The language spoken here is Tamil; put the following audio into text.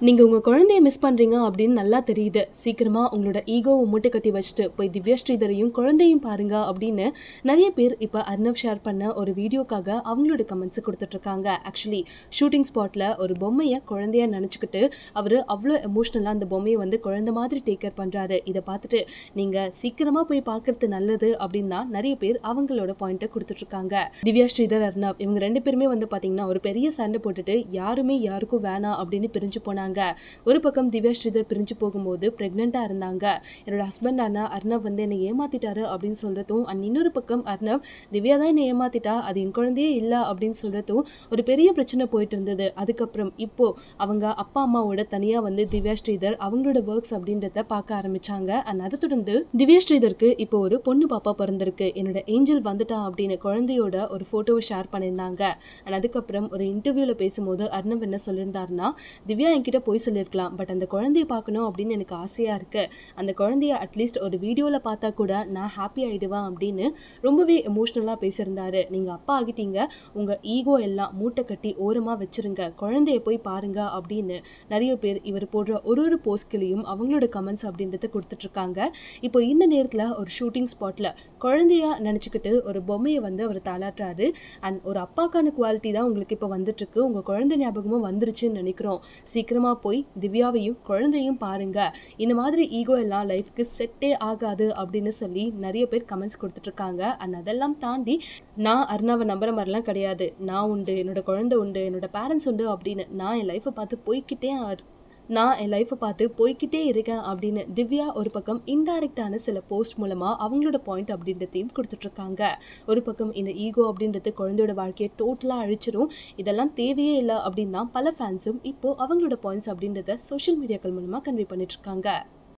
நீங்க உங்க குழந்தைய மிஸ் பண்றீங்க அப்படின்னு நல்லா தெரியுது சீக்கிரமா உங்களோட ஈகோவை மூட்டை கட்டி வச்சுட்டு போய் திவ்யா ஸ்ரீதரையும் குழந்தையும் பாருங்க அப்படின்னு நிறைய பேர் இப்ப அர்ணவ் ஷேர் பண்ண ஒரு வீடியோக்காக அவங்களோட கமெண்ட்ஸ் கொடுத்துட்டு இருக்காங்க ஆக்சுவலி ஷூட்டிங் ஸ்பாட்ல ஒரு பொம்மையை குழந்தையா நினைச்சுக்கிட்டு அவரு அவ்வளோ எமோஷ்னலா அந்த பொம்மையை வந்து குழந்தை மாதிரி டேக் கேர் பண்றாரு இதை பார்த்துட்டு நீங்க சீக்கிரமா போய் பார்க்கறது நல்லது அப்படின்னு தான் நிறைய பேர் அவங்களோட பாயிண்ட்டை கொடுத்துட்டு இருக்காங்க திவ்யா ஸ்ரீதர் அர்ணவ் இவங்க ரெண்டு பேருமே வந்து பாத்தீங்கன்னா ஒரு பெரிய சண்டை போட்டுட்டு யாருமே யாருக்கும் வேணாம் அப்படின்னு பிரிஞ்சு போனாங்க ஒரு பக்கம் திவ்யா ஸ்ரீதர் பிரிஞ்சு போகும்போது ப்ரெக்னெண்ட்டாக இருந்தாங்க என்னோட ஹஸ்பண்ட் அண்ணா அர்ணவ் வந்து என்னை ஏமாத்திட்டாரு அப்படின்னு சொல்றதும் அண்ட் இன்னொரு பக்கம் அர்ணவ் திவ்யா தான் என்னை ஏமாத்திட்டா அது என் குழந்தையே இல்லை அப்படின்னு சொல்றதும் ஒரு பெரிய பிரச்சனை போயிட்டு இருந்தது அதுக்கப்புறம் இப்போ அவங்க அப்பா அம்மாவோட தனியாக வந்து திவ்யா ஸ்ரீதர் அவங்களோட ஒர்க்ஸ் அப்படின்றத பார்க்க ஆரம்பிச்சாங்க அண்ட் அதை தொடர்ந்து திவ்யா ஸ்ரீதருக்கு இப்போ ஒரு பொண்ணு பாப்பா பிறந்திருக்கு என்னோட ஏஞ்சல் வந்துட்டா அப்படின்னு குழந்தையோட ஒரு ஃபோட்டோவை ஷேர் பண்ணியிருந்தாங்க அண்ட் அதுக்கப்புறம் ஒரு இன்டர்வியூவில் பேசும்போது அர்ணவ் என்ன சொல்லியிருந்தாருன்னா திவ்யா என்கிட்ட போய் சொல்லியிருக்கலாம் பட் அந்த குழந்தைய பார்க்கணும் அப்படின்னு எனக்கு ஆசையாக இருக்குது அந்த குழந்தைய அட்லீஸ்ட் ஒரு வீடியோவில் பார்த்தா கூட நான் ஹாப்பி ஆகிடுவேன் அப்படின்னு ரொம்பவே எமோஷ்னலாக பேசியிருந்தாரு நீங்கள் அப்பா ஆகிட்டீங்க உங்கள் ஈகோ எல்லாம் மூட்டை கட்டி ஓரமாக வச்சிருங்க குழந்தைய போய் பாருங்க அப்படின்னு நிறைய பேர் இவர் போடுற ஒரு ஒரு போஸ்ட்களையும் அவங்களோட கமெண்ட்ஸ் அப்படின்றத கொடுத்துட்ருக்காங்க இப்போ இந்த நேரத்தில் ஒரு ஷூட்டிங் ஸ்பாட்டில் குழந்தையா நினச்சிக்கிட்டு ஒரு பொம்மையை வந்து அவர் தாளாட்டுறாரு அண்ட் ஒரு அப்பாக்கான குவாலிட்டி தான் உங்களுக்கு இப்போ வந்துட்டுருக்கு உங்கள் குழந்தை ஞாபகமும் வந்துருச்சுன்னு நினைக்கிறோம் சீக்கிரமாக போய் திவ்யாவையும் குழந்தையும் பாருங்க இந்த மாதிரி ஈகோ எல்லாம் லைஃப்க்கு செட்டே ஆகாது அப்படின்னு சொல்லி நிறைய பேர் கமெண்ட்ஸ் கொடுத்துட்ருக்காங்க அண்ட் அதெல்லாம் தாண்டி நான் அருணாவை நம்புற மாதிரிலாம் கிடையாது நான் உண்டு என்னோட குழந்தை உண்டு என்னோட பேரண்ட்ஸ் உண்டு அப்படின்னு நான் என் லைஃப்பை பார்த்து போய்க்கிட்டே இரு- நான் என் லைஃப்பை பார்த்து போய்க்கிட்டே இருக்கேன் அப்படின்னு திவ்யா ஒரு பக்கம் இன்டைரக்டான சில போஸ்ட் மூலமாக அவங்களோட பாயிண்ட் அப்படின்றதையும் கொடுத்துட்ருக்காங்க ஒரு பக்கம் இந்த ஈகோ அப்படின்றது குழந்தையோட வாழ்க்கையை டோட்டலாக அழிச்சிரும் இதெல்லாம் தேவையே இல்லை அப்படின்னு தான் பல ஃபேன்ஸும் இப்போ அவங்களோட பாயிண்ட்ஸ் அப்படின்றத சோஷியல் மீடியாக்கள் மூலமாக கன்வே பண்ணிட்டு இருக்காங்க